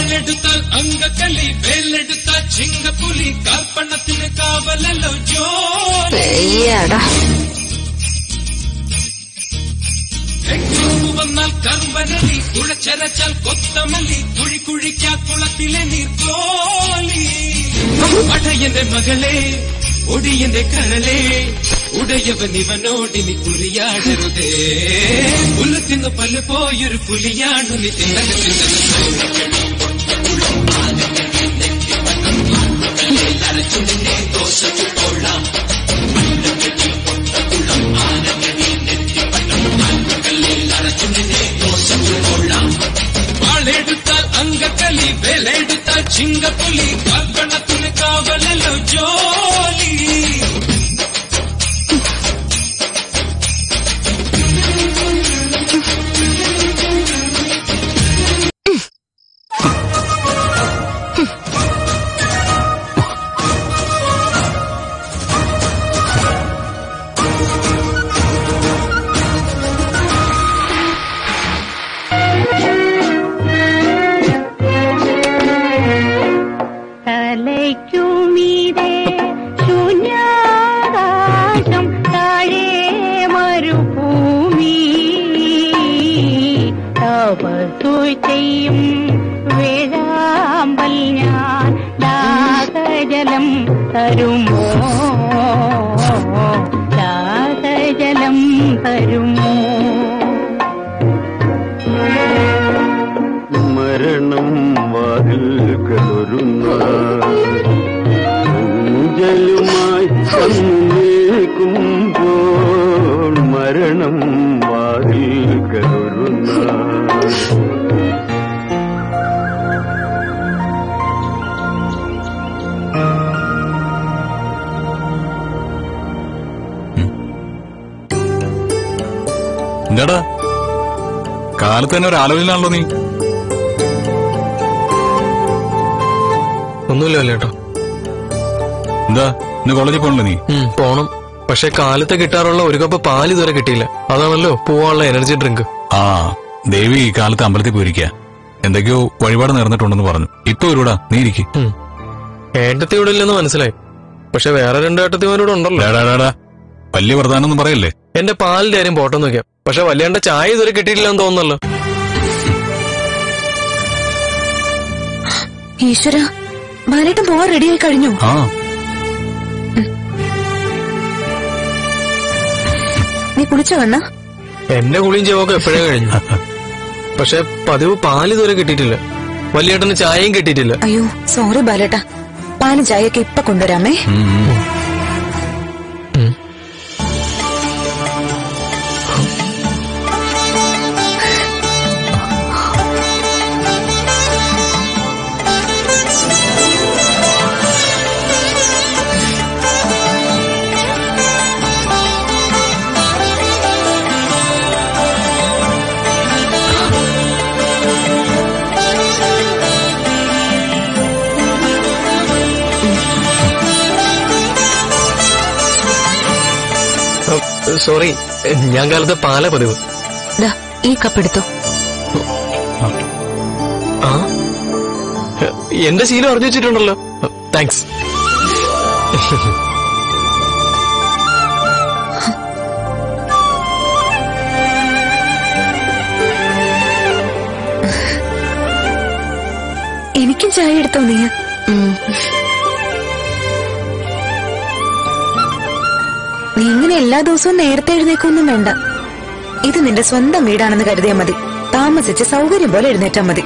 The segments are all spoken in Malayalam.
വാളെടുത്താൽ അങ്കക്കലി വേലെടുത്താൽ ചിങ്കപ്പുലി കാൽപ്പണത്തിന് കാവലല്ലോ ജോലി പെയ്യാടാ തെങ്ങു വന്നാൽ കർമ്മനലി കുഴച്ചരച്ചാൽ കൊത്തമല്ലി കുഴി കുഴിക്കാ കുളത്തിലെ നീർക്കോലി പടയന്റെ മകളെ ഒടിയന്റെ കരളെ ഉടയവൻ ഇവനോടിനി കുറിയാടരുതേ പുല്ല് തിന്നു പല്ല് പോയൊരു പുലിയാണു നീ തിന്നക വാളെടുത്താൽ അങ്കക്കലി വേലെടുത്താൽ ചിങ്കപ്പുലി കാൽപ്പണത്തിന് കാവലല്ലോ ജോലി തലയ്ക്കുമീതെ ശൂന്യാകാശം താഴെ മരുഭൂമി തപസു ചെയ്യും വേഴാമ്പൽ ഞാൻ ദാസജലം തരുമോ ദാസജലം തരുമോ മരണം വാതിൽക്കലൊരുന്ന അഞ്ചലുമായി വന്നേക്കുമ്പോൾ മരണം വാതിൽക്കലൊരുന്ന എന്താടാ കാലത്ത് തന്നെ ഒരു ആലോചനയാണല്ലോ നീ ഒന്നുമില്ല കേട്ടോ എന്താ ഇന്ന് കോളേജിൽ പോകണല്ലോ നീ ഉം, പോണം പക്ഷെ കാലത്ത് കിട്ടാറുള്ള ഒരു കപ്പ് പാല് ഇതുവരെ കിട്ടിയില്ല അതാണല്ലോ പോവാനുള്ള എനർജി ഡ്രിങ്ക് ആ ദേവി ഈ കാലത്ത് അമ്പലത്തിൽ പോയിരിക്കുക എന്തൊക്കെയോ വഴിപാട് നേർന്നിട്ടുണ്ടെന്ന് പറഞ്ഞു ഇപ്പൊ ഒരുടാ നീ ഇരിക്കും ഏട്ടത്തി ഇവിടെ ഇല്ലെന്ന് മനസ്സിലായി പക്ഷെ വേറെ രണ്ട് ഏട്ടത്തിമാരോട് ഉണ്ടല്ലോ വലിയ പ്രധാനമൊന്നും പറയല്ലേ എന്റെ പാലിന്റെ കാര്യം പോട്ടെ നോക്കിയാ പക്ഷെ വല്യാണ്ട ചായ ഇതുവരെ കിട്ടിയിട്ടില്ലെന്ന് തോന്നുന്നല്ലോ ഈശ്വര ബാലേട്ടൻ പോവാൻ റെഡിയായി കഴിഞ്ഞു ആ നീ കുളിച്ചോ കണ്ണ എന്റെ കുളിയും ചെവൊക്കെ എപ്പോഴേ കഴിഞ്ഞു പക്ഷെ പതിവ് പാല് ഇതുവരെ കിട്ടിയിട്ടില്ല വലിയേട്ടന് ചായയും കിട്ടിയിട്ടില്ല അയ്യോ സോറി ബാലേട്ട പാലും ചായയൊക്കെ ഇപ്പൊ കൊണ്ടുവരാമേ ഉം, ഉം. സോറി ഞാൻ കാലത്തെ പാല പതിവ് ദാ, ഈ കപ്പ് എടുത്തോ ആ എന്റെ ശീലം അറിഞ്ഞു വെച്ചിട്ടുണ്ടല്ലോ താങ്ക്സ് എനിക്കും ചായ എടുത്തോ നീ ഉം. നീ ഇങ്ങനെ എല്ലാ ദിവസവും നേരത്തെ എഴുന്നേക്കൊന്നും വേണ്ട ഇത് നിന്റെ സ്വന്തം വീടാണെന്ന് കരുതിയാൽ മതി താമസിച്ച് സൗകര്യം പോലെ എഴുന്നേറ്റാ മതി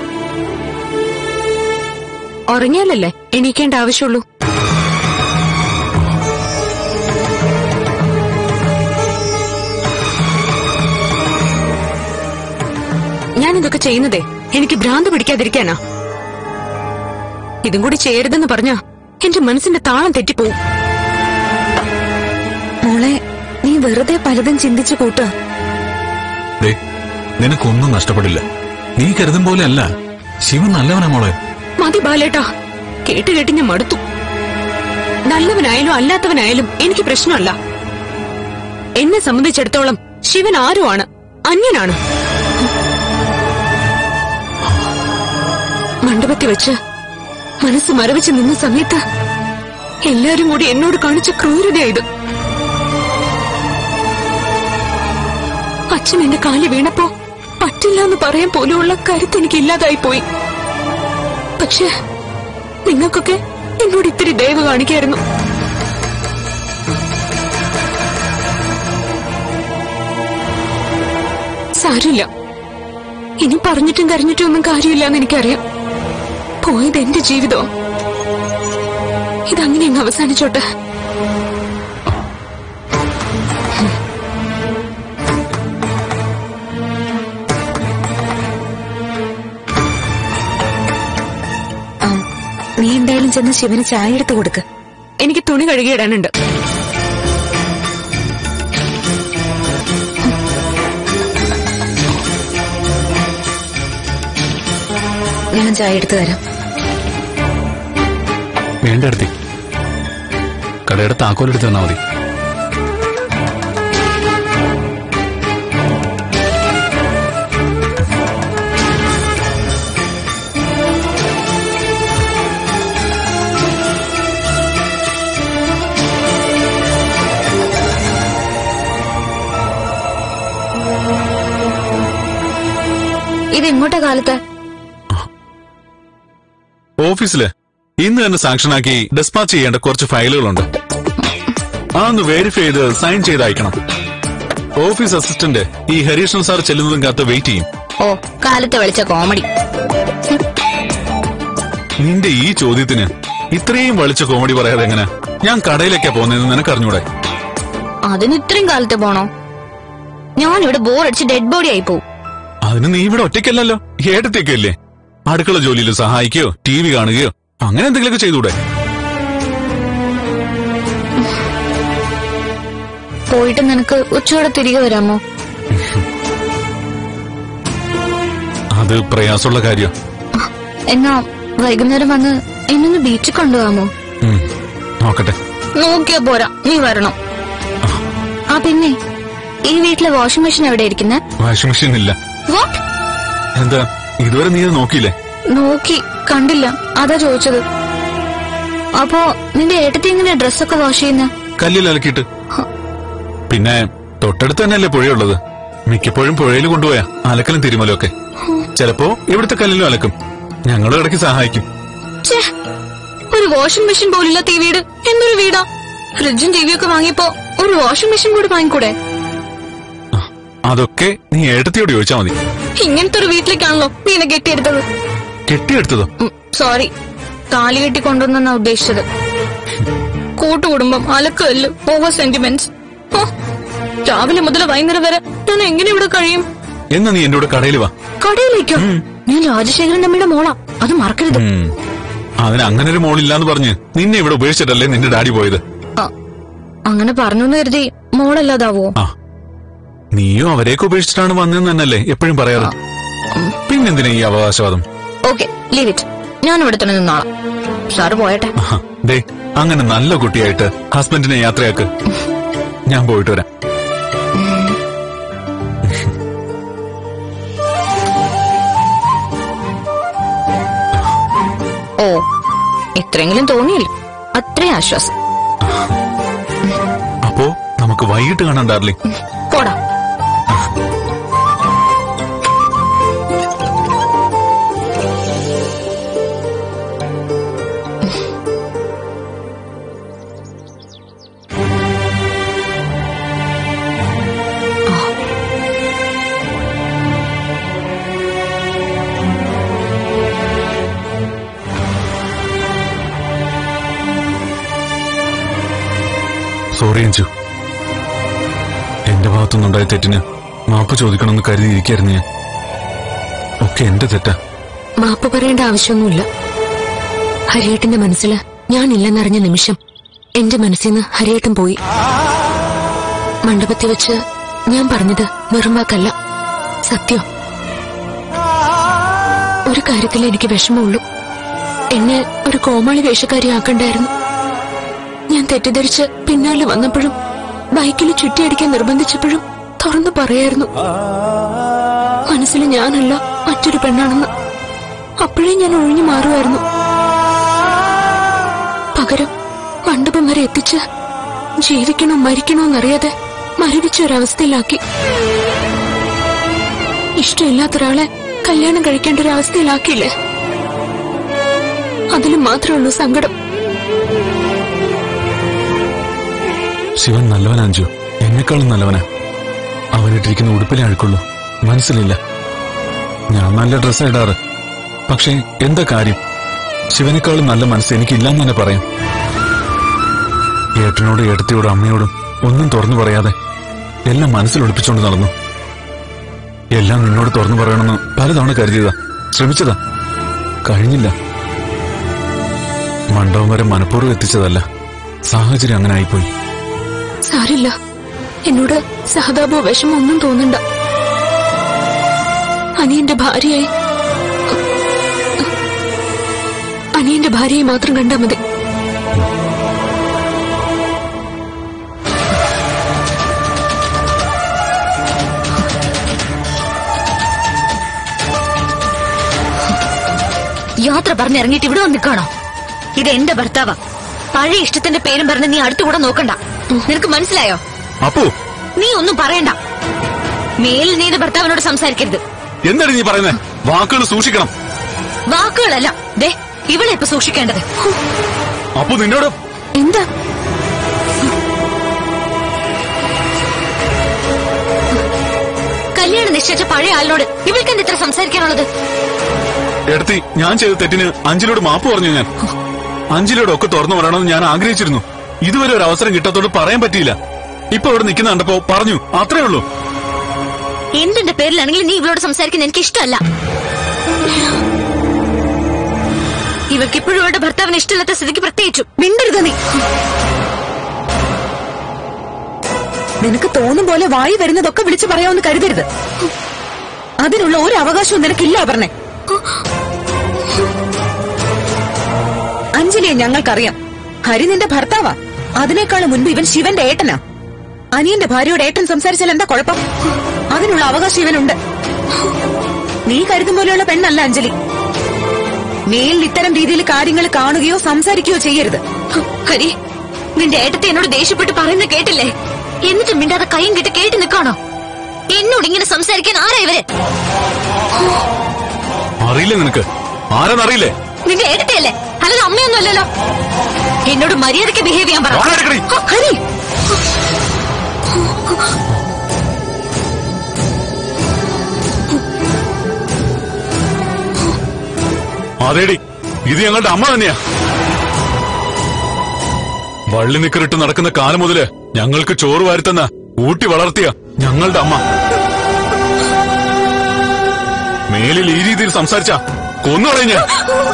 ഉറങ്ങിയാലല്ലേ എണീക്കേണ്ട ആവശ്യമുള്ളൂ ഞാൻ ഇതൊക്കെ ചെയ്യുന്നതേ എനിക്ക് ഭ്രാന്ത് പിടിക്കാതിരിക്കാനാ ഇതും കൂടി ചെയ്യരുതെന്ന് പറഞ്ഞാ എന്റെ മനസ്സിന്റെ താളം തെറ്റിപ്പോവും മോളെ നീ വെറുതെ പലതും ചിന്തിച്ചു കൂട്ടുക ദേ, നിനക്കൊന്നും നഷ്ടപ്പെടില്ല നീ കരുതും പോലെ അല്ല ശിവൻ നല്ലവനാ മോളെ മതി ബാലേട്ടാ കേട്ട് കേട്ട് ഞാൻ മടുത്തു നല്ലവനായാലും അല്ലാത്തവനായാലും എനിക്ക് പ്രശ്നമല്ല എന്നെ സംബന്ധിച്ചിടത്തോളം ശിവൻ ആരുമാണ് അന്യനാണ് മണ്ഡപത്തിൽ വെച്ച് മനസ്സ് മരവിച്ച് നിന്ന സമയത്ത് എല്ലാരും കൂടി എന്നോട് കാണിച്ച ക്രൂരതയായത് അച്ഛൻ എന്റെ കാലി വീണപ്പോ പറ്റില്ല എന്ന് പറയാൻ പോലുമുള്ള കരുത്ത് എനിക്ക് ഇല്ലാതായി പോയി പക്ഷെ നിങ്ങൾക്കൊക്കെ എന്നോട് ഇത്തിരി ദയവ് കാണിക്കായിരുന്നു സാരില്ല ഇനി പറഞ്ഞിട്ടും കരഞ്ഞിട്ടും ഒന്നും കാര്യമില്ല എന്ന് എനിക്കറിയാം പോയത് എന്റെ ജീവിതം ഇതങ്ങനെ അങ്ങ് അവസാനിച്ചോട്ടെ ആ, നീ എന്തായാലും ചെന്ന് ശിവന് ചായ എടുത്ത് കൊടുക്ക് എനിക്ക് തുണി കഴുകിയിടാനുണ്ട് ഞാൻ ചായ എടുത്ത് തരാം വേണ്ട അടുത്തി കടയുടെ താക്കോലെടുത്ത് തന്നാ മതി ഇത് എങ്ങോട്ടാ കാലത്ത് ഓഫീസില് ഇന്ന് തന്നെ സാങ്ഷനാക്കി ഡെസ്പാച്ച് ചെയ്യേണ്ട കുറച്ച് ഫയലുകളുണ്ട് അതൊന്ന് വെരിഫൈ ചെയ്ത് സൈൻ ചെയ്ത് അയക്കണം ഓഫീസ് അസിസ്റ്റന്റ് ഈ ഹരീഷൻ സാർ ചെല്ലുന്നതും കാത്ത് വെയിറ്റ് ചെയ്യും ഓ കാലത്ത് വിളിച്ച കോമഡി നിന്റെ ഈ ചോദ്യത്തിന് ഇത്രയും വളിച്ച കോമഡി പറയാതെ എങ്ങനെ ഞാൻ കടയിലേക്കാ പോകുന്നതെന്ന് നിനക്ക് അറിഞ്ഞൂടെ അതിന് ഇത്രയും കാലത്ത് പോണോ ഞാൻ ഇവിടെ ബോറടിച്ച് ഡെഡ് ബോഡി ആയി പോവും അതിന് നീ ഇവിടെ ഒറ്റയ്ക്കല്ലല്ലോ ഏട്ടത്തേക്കല്ലേ അടുക്കള ജോലിയിൽ സഹായിക്കുകയോ ടി വി കാണുകയോ അങ്ങനെ എന്തെങ്കിലുമൊക്കെ ചെയ്തൂടെ പോയിട്ട് നിനക്ക് ഉച്ചയോടെ തിരികെ വരാമോ അത് പ്രയാസമുള്ള കാര്യം എന്നാ വൈകുന്നേരം വന്ന് എന്നൊന്ന് ബീച്ചിൽ കൊണ്ടുപോകാമോ നോക്കട്ടെ നോക്കിയാ പോരാ നീ വരണം ആ പിന്നെ ഈ വീട്ടിലെ വാഷിംഗ് മെഷീൻ എവിടെ ഇരിക്കുന്നെ വാഷിംഗ് മെഷീൻ ഇല്ല വാട്ട് എന്താ ഇതുവരെ നീ അത് നോക്കിയില്ലേ നോക്കി കണ്ടില്ല അതാ ചോദിച്ചത് അപ്പോ നിന്റെ ഏട്ടത്തി എങ്ങനെയാ ഡ്രസ്സൊക്കെ വാഷ് ചെയ്യുന്ന കല്ലിൽ അലക്കിയിട്ട് പിന്നെ തൊട്ടടുത്ത് തന്നെയല്ലേ പുഴയുള്ളത് മിക്കപ്പോഴും പുഴയിൽ കൊണ്ടുപോയാ അലക്കലും തിരുമലും ഒക്കെ ചിലപ്പോ ഇവിടുത്തെ കല്ലിലും അലക്കും ഞങ്ങളും ഇടയ്ക്ക് സഹായിക്കും ഛേ, ഒരു വാഷിംഗ് മെഷീൻ പോലില്ലാത്ത ഈ വീട് എന്തൊരു വീടാ ഫ്രിഡ്ജും ടിവിയും ഒക്കെ വാങ്ങിയപ്പോ ഒരു വാഷിംഗ് മെഷീൻ കൂടി വാങ്ങിക്കൂടെ അതൊക്കെ നീ ഏട്ടത്തിയോട് ചോദിച്ചാ മതി ഇങ്ങനത്തെ ഒരു വീട്ടിലേക്കാണല്ലോ നീ എന്നെ കെട്ടിയെടുത്തത് കെട്ടിയെടുത്തതോ സോറി താലി കെട്ടി കൊണ്ടുവന്നാ ഉദ്ദേശിച്ചത് കൂട്ടുകുടുംബം അലക്കല്ല് ഓവർ സെന്റിമെന്റ്സ് രാവിലെ മുതൽ വൈകുന്നേരം വരെ ഞാൻ എങ്ങനെ ഇവിടെ കഴിയും എന്നാ നീ എന്റെ കൂടെ കടയിൽ വാ കടയിലേക്കോ ഞാൻ രാജശേഖരൻ അമ്മയുടെ മോളാ അത് മറക്കരുത് ഉം. അതിന് അങ്ങനെ ഒരു മോളില്ലാന്ന് പറഞ്ഞ് നിന്നെ ഇവിടെ ഉപേക്ഷിച്ചിട്ടല്ലേ നിന്റെ ഡാഡി പോയത് ആ, അങ്ങനെ പറഞ്ഞു എന്ന് കരുതി മോളല്ലാതാവോ ആ നീയും അവരെയൊക്കെ ഉപേക്ഷിച്ചിട്ടാണ് വന്നതെന്ന് തന്നെയല്ലേ എപ്പോഴും പറയാറ് പിന്നെന്തിനാ ഈ അവകാശവാദം ഓക്കെ ലീവ് ഇറ്റ് ഞാൻ ഇവിടെ തന്നെ നിന്നോളാം സാറ് പോയട്ടെ ആഹാ, ദേ അങ്ങനെ നല്ല കുട്ടിയായിട്ട് ഹസ്ബൻഡിനെ യാത്രയാക്ക് ഞാൻ പോയിട്ട് വരാം ഓ ഇത്രയെങ്കിലും തോന്നിയില്ല അത്രയും ആശ്വാസം അപ്പോ നമുക്ക് വൈകിട്ട് കാണാം ഡാർലിംഗ് പോടാ സോറി അഞ്ചു എന്റെ ഭാഗത്തുനിന്നുണ്ടായ തെറ്റിന് മാപ്പ് ചോദിക്കണമെന്ന് കരുതിയിരിക്കായിരുന്നു ഞാൻ ഒക്കെ എന്റെ തെറ്റാ മാപ്പ് പറയേണ്ട ആവശ്യമൊന്നുമില്ല ഹരിയേട്ടന്റെ മനസ്സിൽ ഞാനില്ലെന്നറിഞ്ഞ നിമിഷം എന്റെ മനസ്സിൽ നിന്ന് ഹരിയേട്ടൻ പോയി മണ്ഡപത്തിൽ വെച്ച് ഞാൻ പറഞ്ഞത് വെറും വാക്കല്ല സത്യം ഒരു കാര്യത്തിൽ എനിക്ക് വിഷമമുള്ളൂ എന്നെ ഒരു കോമാളി വേഷക്കാരിയാക്കണ്ടായിരുന്നു ഞാൻ തെറ്റിദ്ധരിച്ച് പിന്നാലെ വന്നപ്പോഴും ബൈക്കിൽ ചുറ്റിയടിക്കാൻ നിർബന്ധിച്ചപ്പോഴും തുറന്നു പറയായിരുന്നു മനസ്സിൽ ഞാനല്ല മറ്റൊരു പെണ്ണാണെന്ന് അപ്പോഴേ ഞാൻ ഒഴിഞ്ഞു മാറുമായിരുന്നു പകരം മണ്ഡപം വരെ എത്തിച്ച് ജീവിക്കണോ മരിക്കണോ എന്നറിയാതെ മരവിച്ച ഒരവസ്ഥയിലാക്കി ഇഷ്ടമില്ലാത്ത ഒരാളെ കല്യാണം കഴിക്കേണ്ട ഒരു അവസ്ഥയിലാക്കിയില്ലേ അതിലും മാത്രമേ ഉള്ളൂ സങ്കടം ശിവൻ നല്ലവനാ അഞ്ജു എന്നെക്കാളും നല്ലവനാ അവനിട്ടിരിക്കുന്ന ഉടുപ്പിലെ അഴുക്കുള്ളൂ മനസ്സിലില്ല ഞാൻ നല്ല ഡ്രസ്സാ ഇടാറ് പക്ഷേ എന്താ കാര്യം ശിവനേക്കാളും നല്ല മനസ്സ് എനിക്കില്ലാന്ന് തന്നെ പറയാം ഏട്ടനോടും ഏട്ടത്തിയോടും അമ്മയോടും ഒന്നും തുറന്നു പറയാതെ എല്ലാം മനസ്സിൽ ഒളിപ്പിച്ചുകൊണ്ട് നടന്നു എല്ലാം നിന്നോട് തുറന്നു പറയണമെന്ന് പലതവണ കരുതിയതാ ശ്രമിച്ചതാ കഴിഞ്ഞില്ല മണ്ഡപം വരെ മനഃപൂർവ്വം എത്തിച്ചതല്ല സാഹചര്യം അങ്ങനെ ആയിപ്പോയി സാരില്ല എന്നോട് സഹതാപോ വിഷമോ ഒന്നും തോന്നണ്ട അനിയന്റെ ഭാര്യയായി അനിയന്റെ ഭാര്യയെ മാത്രം കണ്ടാ മതി യാത്ര പറഞ്ഞിറങ്ങിയിട്ട് ഇവിടെ വന്ന് നിൽക്കണോ ഇത് എന്റെ ഭർത്താവാ പഴയ ഇഷ്ടത്തിന്റെ പേരും പറഞ്ഞ് നീ അടുത്തുകൂടെ നോക്കണ്ട നിനക്ക് മനസ്സിലായോ അപ്പോ നീ ഒന്നും പറയണ്ട മേലിൽ നീ എന്റെ ഭർത്താവിനോട് സംസാരിക്കരുത് എന്താണ് നീ പറയുന്നത് വാക്കുകൾ സൂക്ഷിക്കണം വാക്കുകളല്ല ദേ ഇവളെ ഇപ്പൊ സൂക്ഷിക്കേണ്ടത് അപ്പോ നിന്നോട് എന്താ കല്യാണം നിശ്ചയിച്ച പഴയ ആളിനോട് ഇവൾക്ക് എന്ത് ഇത്ര സംസാരിക്കാനുള്ളത് എടുത്തി ഞാൻ ചെയ്ത തെറ്റിന് അഞ്ജലിയോട് മാപ്പ് പറഞ്ഞു ഞാൻ അഞ്ജലിയോട് ഒക്കെ തുറന്നു പറയണമെന്ന് ഞാൻ ആഗ്രഹിച്ചിരുന്നു ഇതുവരെ ഒരു അവസരം കിട്ടാത്തോട് പറയാൻ പറ്റിയില്ല ഇപ്പൊ ഇവിടെ നിൽക്കുന്ന കണ്ടപ്പോ പറഞ്ഞു അത്രേ ഉള്ളൂ എന്തിന്റെ പേരിലാണെങ്കിലും നീ ഇവളോട് സംസാരിക്കുന്ന എനിക്ക് ഇഷ്ടമല്ല ഇവൾക്ക് ഇപ്പോഴും ഇവളുടെ ഭർത്താവിന് ഇഷ്ടമില്ലാത്ത സ്ഥിതിക്ക് പ്രത്യേകിച്ചു മിണ്ടരുത് നീ നിനക്ക് തോന്നും പോലെ വായി വരുന്നതൊക്കെ വിളിച്ചു പറയാമെന്ന് കരുതരുത് അതിനുള്ള ഒരു അവകാശവും നിനക്കില്ല പറഞ്ഞേ അഞ്ജലിയെ ഞങ്ങൾക്കറിയാം ഹരി നിന്റെ ഭർത്താവാ അതിനേക്കാളും മുൻപ് ഇവൻ ശിവന്റെ ഏട്ടനാ അനിയന്റെ ഭാര്യയോട് ഏട്ടൻ സംസാരിച്ചാൽ എന്താ കുഴപ്പം അതിനുള്ള അവകാശം ഇവനുണ്ട് നീ കരുതും പോലെയുള്ള പെണ്ണല്ല അഞ്ജലി മേലിൽ ഇത്തരം രീതിയിൽ കാര്യങ്ങൾ കാണുകയോ സംസാരിക്കുകയോ ചെയ്യരുത് ഹരി നിന്റെ ഏട്ടത്തെ എന്നോട് ദേഷ്യപ്പെട്ട് പറയുന്ന കേട്ടില്ലേ എന്നിട്ട് മിണ്ടാതെ കൈയും കിട്ടി കേട്ട് നിൽക്കാണോ എന്നോട് ഇങ്ങനെ സംസാരിക്കാൻ ആരാ ഇവര് അറിയില്ല നിനക്ക് ആരെന്നറിയില്ലേ നിന്റെ ഏട്ടത്തെയല്ലേ അല്ലാതെ അമ്മയൊന്നും അല്ലല്ലോ എന്നോട് മര്യാദയ്ക്ക് ബിഹേവ് ചെയ്യാൻ പറ വാണെടുക്കടി. ഹ, ഹരി അതേടി ഇത് ഞങ്ങളുടെ അമ്മ തന്നെയാ വള്ളി നിക്കറിട്ട് നടക്കുന്ന കാലം മുതല് ഞങ്ങൾക്ക് ചോറ് വാരുത്തുന്ന ഊട്ടി വളർത്തിയ ഞങ്ങളുടെ അമ്മ മേലിൽ ഈ രീതിയിൽ സംസാരിച്ച കൊന്നു കളയും ഞാൻ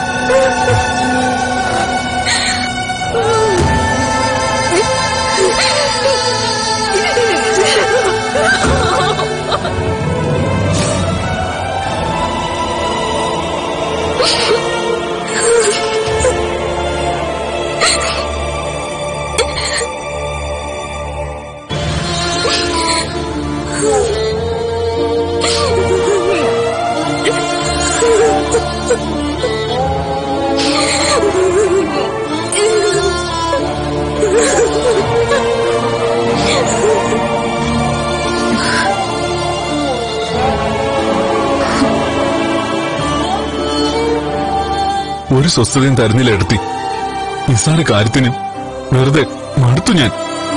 ഒരു സ്വസ്ഥതയും തരുന്നില്ല എടുത്തി നിസ്സാര കാര്യത്തിന് വെറുതെ മടുത്തു ഞാൻ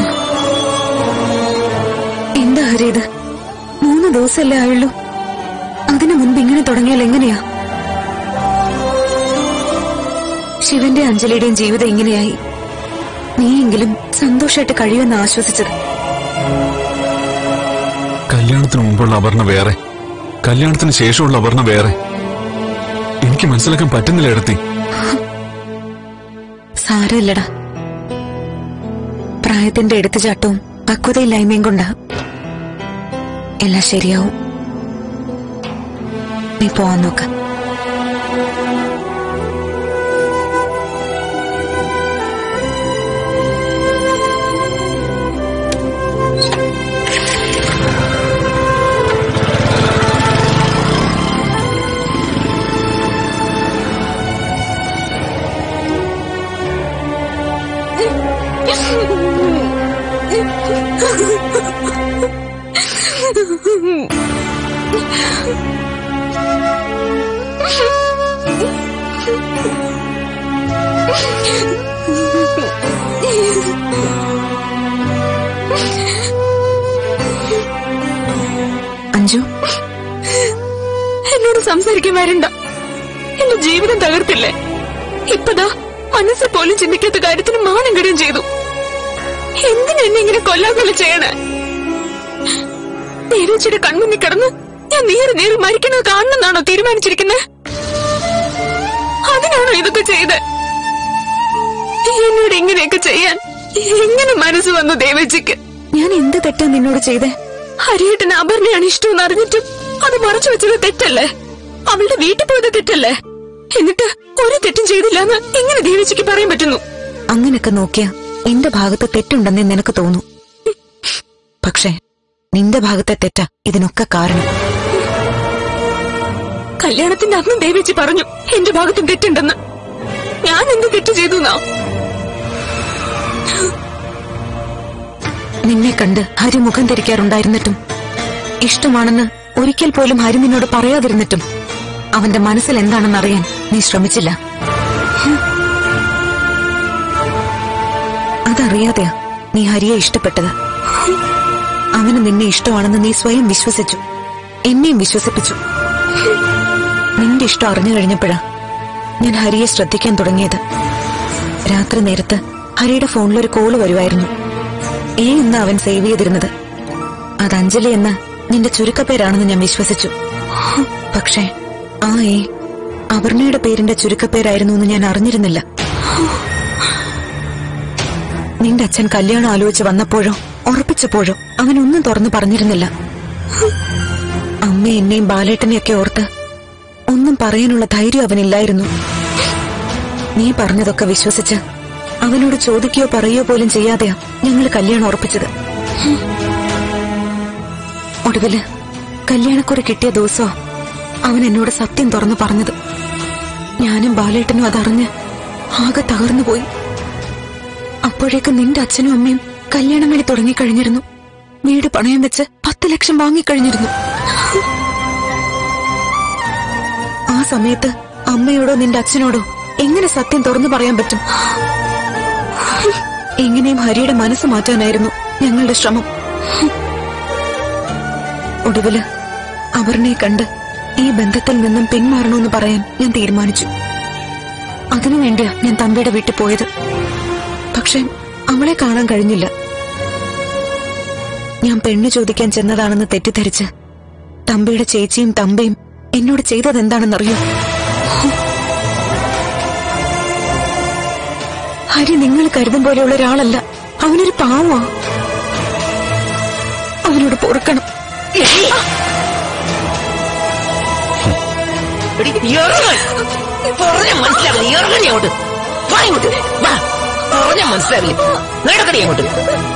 എന്താ ഹരി ഇത് മൂന്ന് ദിവസമല്ലേ ആയുള്ളൂ അതിനു മുൻപ് ഇങ്ങനെ തുടങ്ങിയാൽ എങ്ങനെയാ ശിവന്റെ അഞ്ജലിയുടെയും ജീവിതം ഇങ്ങനെയായി നീയെങ്കിലും സന്തോഷമായിട്ട് കഴിയുമെന്ന് ആശ്വസിച്ചത് കല്യാണത്തിന് മുമ്പുള്ള അപർണ വേറെ കല്യാണത്തിന് ശേഷമുള്ള അപർണ വേറെ എനിക്ക് മനസ്സിലാക്കാൻ പറ്റുന്നില്ല എടുത്തി സാരമില്ലടാ പ്രായത്തിന്റെ എടുത്തുചാട്ടവും പക്വതയില്ലായ്മയും കൊണ്ടാ എല്ലാം ശരിയാവും നീ പോവാൻ നോക്ക അഞ്ജു എന്നോട് സംസാരിക്കാൻ വരണ്ട എന്റെ ജീവിതം തകർത്തില്ലേ ഇപ്പതാ മനസ്സിൽ പോലും ചിന്തിക്കാത്ത കാര്യത്തിന് മാനം കെടുകയും ചെയ്തു എന്തിനാ എന്നെ ഇങ്ങനെ കൊല്ലാൻ കൊല്ല ചെയ്യണേ ദേവേച്ചിയുടെ കൺമുന്നിൽ കിടന്ന് ഞാൻ നേരെ നേരെ മരിക്കുന്നത് കാണണമെന്നാണോ തീരുമാനിച്ചിരിക്കുന്നത് അതിനാണോ ഇതൊക്കെ ചെയ്ത് എന്നോട് ഇങ്ങനെയൊക്കെ ചെയ്യാൻ എങ്ങനെ മനസ്സ് വന്നു ദേവേച്ചിക്ക് ഞാൻ എന്ത് തെറ്റാ നിന്നോട് ചെയ്തേ ഹരിയേട്ടന് അപർണയാണ് ഇഷ്ടമെന്ന് അറിഞ്ഞിട്ടും അത് മറച്ചു വെച്ചത് തെറ്റല്ലേ അവളുടെ വീട്ടിൽ പോയത് തെറ്റല്ലേ എന്നിട്ട് ഒരു തെറ്റും ചെയ്തില്ല എന്ന് എങ്ങനെ ദേവിച്ചിക്ക് പറയാൻ പറ്റുന്നു അങ്ങനൊക്കെ നോക്കിയാ എന്റെ ഭാഗത്ത് തെറ്റുണ്ടെന്നേ നിനക്ക് തോന്നും പക്ഷേ നിന്റെ ഭാഗത്തെ തെറ്റാ ഇതിനൊക്കെ കാരണം കല്യാണത്തിന്റെ അന്നും ദേവിച്ചി പറഞ്ഞു എന്റെ ഭാഗത്തും തെറ്റുണ്ടെന്ന് ഞാൻ എന്ത് തെറ്റ് ചെയ്തു എന്നാ നിന്നെ കണ്ട് ഹരി മുഖം തിരിക്കാറുണ്ടായിരുന്നിട്ടും ഇഷ്ടമാണെന്ന് ഒരിക്കൽ പോലും ഹരി നിന്നോട് പറയാതിരുന്നിട്ടും അവന്റെ മനസ്സിൽ എന്താണെന്ന് അറിയാൻ നീ ശ്രമിച്ചില്ല ഹും. അതറിയാതെയാ നീ ഹരിയെ ഇഷ്ടപ്പെട്ടത് അവന് നിന്നെ ഇഷ്ടമാണെന്ന് നീ സ്വയം വിശ്വസിച്ചു എന്നെയും വിശ്വസിപ്പിച്ചു നിന്റെ ഇഷ്ടം അറിഞ്ഞു കഴിഞ്ഞപ്പോഴാ ഞാൻ ഹരിയെ ശ്രദ്ധിക്കാൻ തുടങ്ങിയത് രാത്രി നേരത്ത് ഹരിയുടെ ഫോണിലൊരു കോള് വരുമായിരുന്നു എ എന്ന അവൻ സേവ് ചെയ്തിരുന്നത് അത് അഞ്ജലി എന്ന നിന്റെ ചുരുക്കപ്പേരാണെന്ന് ഞാൻ വിശ്വസിച്ചു പക്ഷേ ആ എ അപർണയുടെ പേരിന്റെ ചുരുക്കപ്പേരായിരുന്നു എന്ന് ഞാൻ അറിഞ്ഞിരുന്നില്ല നിന്റെ അച്ഛൻ കല്യാണം ആലോചിച്ച് വന്നപ്പോഴോ ഉറപ്പിച്ചപ്പോഴോ അവനൊന്നും തുറന്നു പറഞ്ഞിരുന്നില്ല അമ്മ എന്നെയും ബാലേട്ടനെയൊക്കെ ഓർത്ത് ഒന്നും പറയാനുള്ള ധൈര്യം അവനില്ലായിരുന്നു നീ പറഞ്ഞതൊക്കെ വിശ്വസിച്ച് അവനോട് ചോദിക്കുകയോ പറയുകയോ പോലും ചെയ്യാതെയാ ഞങ്ങൾ കല്യാണം ഉറപ്പിച്ചത് ഒടുവില് കല്യാണക്കുറി കിട്ടിയ ദിവസോ അവൻ എന്നോട് സത്യം തുറന്നു പറഞ്ഞത് ഞാനും ബാലേട്ടനും അതറിഞ്ഞ് ആകെ തകർന്നു പോയി അപ്പോഴേക്ക് നിന്റെ അച്ഛനും അമ്മയും കല്യാണം കളി തുടങ്ങിക്കഴിഞ്ഞിരുന്നു വീട് പണയം വെച്ച് പത്ത് ലക്ഷം വാങ്ങിക്കഴിഞ്ഞിരുന്നു ആ സമയത്ത് അമ്മയോടോ നിന്റെ അച്ഛനോടോ എങ്ങനെ സത്യം തുറന്നു പറയാൻ പറ്റും എങ്ങനെയും ഹരിയുടെ മനസ്സ് മാറ്റാനായിരുന്നു ഞങ്ങളുടെ ശ്രമം ഒടുവില് അപർണയെ കണ്ട് ഈ ബന്ധത്തിൽ നിന്നും പിന്മാറണമെന്ന് പറയാൻ ഞാൻ തീരുമാനിച്ചു അതിനുവേണ്ടിയാ ഞാൻ തമ്പിയുടെ വീട്ടിൽ പോയത് പക്ഷെ അവളെ കാണാൻ കഴിഞ്ഞില്ല ഞാൻ പെണ്ണു ചോദിക്കാൻ ചെന്നതാണെന്ന് തെറ്റിദ്ധരിച്ച് തമ്പിയുടെ ചേച്ചിയും തമ്പയും എന്നോട് ചെയ്തതെന്താണെന്നറിയോ ഹരി നിങ്ങൾ കരുതും പോലെയുള്ള ഒരാളല്ല അവനൊരു പാവാ അവനോട് പൊറുക്കണം പറഞ്ഞ മനസ്സിലാവില്ല ഇറങ്ങണി അങ്ങോട്ട് വാ ഇങ്ങോട്ട് വാ പറഞ്ഞ മനസ്സിലാവില്ല നടക്കണി അങ്ങോട്ട്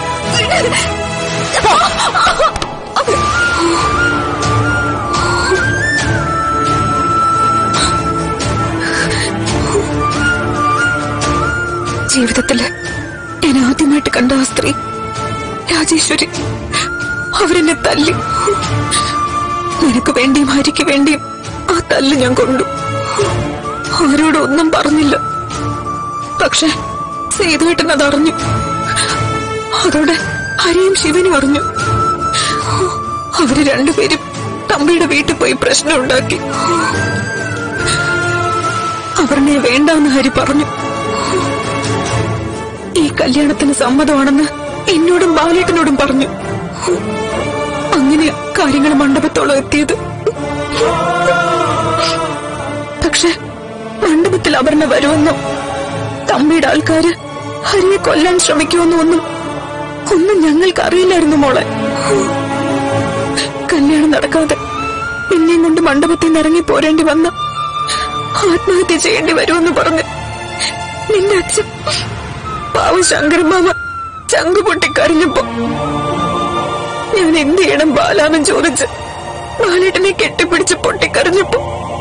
ജീവിതത്തില് ഞാൻ ആദ്യമായിട്ട് കണ്ട ആ സ്ത്രീ രാജേശ്വരി അവരെന്നെ തല്ലി നിനക്ക് വേണ്ടിയും ഹരിക്ക് വേണ്ടിയും ആ തല്ല് ഞാൻ കൊണ്ടു ആരോടും ഒന്നും പറഞ്ഞില്ല പക്ഷെ സേതുവേട്ടൻ അതറിഞ്ഞു അതോടെ ഹരിയും ശിവനും അറിഞ്ഞു അവര് രണ്ടുപേരും തമ്പിയുടെ വീട്ടിൽ പോയി പ്രശ്നം ഉണ്ടാക്കി അപർണയെ വേണ്ടാന്ന് ഹരി പറഞ്ഞു ഈ കല്യാണത്തിന് സമ്മതമാണെന്ന് എന്നോടും ബാലേട്ടനോടും പറഞ്ഞു അങ്ങനെ കാര്യങ്ങൾ മണ്ഡപത്തോളം എത്തിയത് പക്ഷെ മണ്ഡപത്തിൽ അപർണ വരുമെന്നോ തമ്മിയുടെ ആൾക്കാര് ഹരിയെ കൊല്ലാൻ ശ്രമിക്കുമെന്നോ ഒന്നും ഒന്നും ഞങ്ങൾക്ക് അറിയില്ലായിരുന്നു മോളെ കല്യാണം നടക്കാതെ പിന്നെയും കൊണ്ട് മണ്ഡപത്തിൽ നിന്ന് ഇറങ്ങി പോരേണ്ടി വന്ന ആത്മഹത്യ ചെയ്യേണ്ടി വരുമെന്ന് പറഞ്ഞ് നിന്റെ അച്ഛൻ പാവം ശങ്കരമാമ ചങ്കു പൊട്ടിക്കരഞ്ഞപ്പോ ഞാൻ എന്ത് ചെയ്യണം ബാലാന്ന് ചോദിച്ച് ബാലേട്ടനെ കെട്ടിപ്പിടിച്ച് പൊട്ടിക്കരഞ്ഞപ്പോ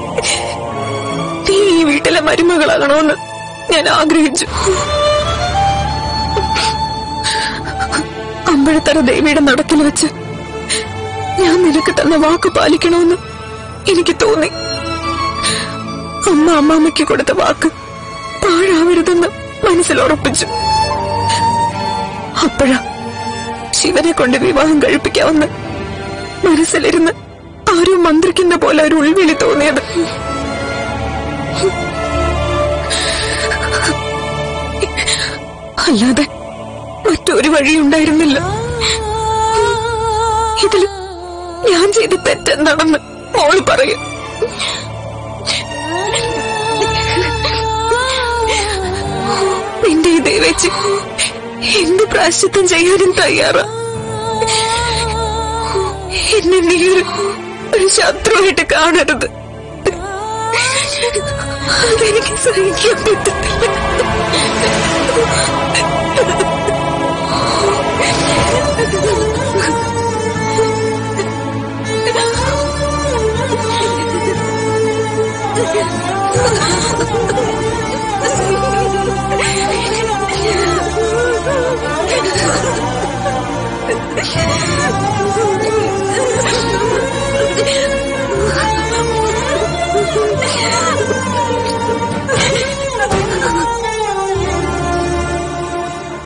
നീ ഈ വീട്ടിലെ മരുമകളാകണമെന്ന് ഞാൻ ആഗ്രഹിച്ചു അമ്പഴത്തറ ദേവിയുടെ നടക്കിൽ വെച്ച് ഞാൻ നിനക്ക് തന്ന വാക്ക് പാലിക്കണമെന്ന് എനിക്ക് തോന്നി അമ്മ അമ്മാമ്മയ്ക്ക് കൊടുത്ത വാക്ക് പാഴാവരുതെന്ന് മനസ്സിൽ ഉറപ്പിച്ചു അപ്പോഴാ ശിവനെ കൊണ്ട് വിവാഹം കഴിപ്പിക്കാമെന്ന് മനസ്സിലിരുന്ന് ആരോ മന്ത്രിക്കുന്ന പോലെ ഒരു ഉൾവിളി തോന്നിയത് അല്ലാതെ മറ്റൊരു വഴിയുണ്ടായിരുന്നില്ല ഇതില് ഞാൻ ചെയ്ത തെറ്റെന്താണെന്ന് മോള് പറയും നിന്റെ ഈ ദേവേച്ചി എന്ത് പ്രാശ്ചിത്തം ചെയ്യാനും തയ്യാറാ എന്നെ നീ ഒരു ഒരു ശത്രുവായിട്ട് കാണരുത് അതെനിക്ക് സഹിക്കാൻ പറ്റത്തില്ല ആ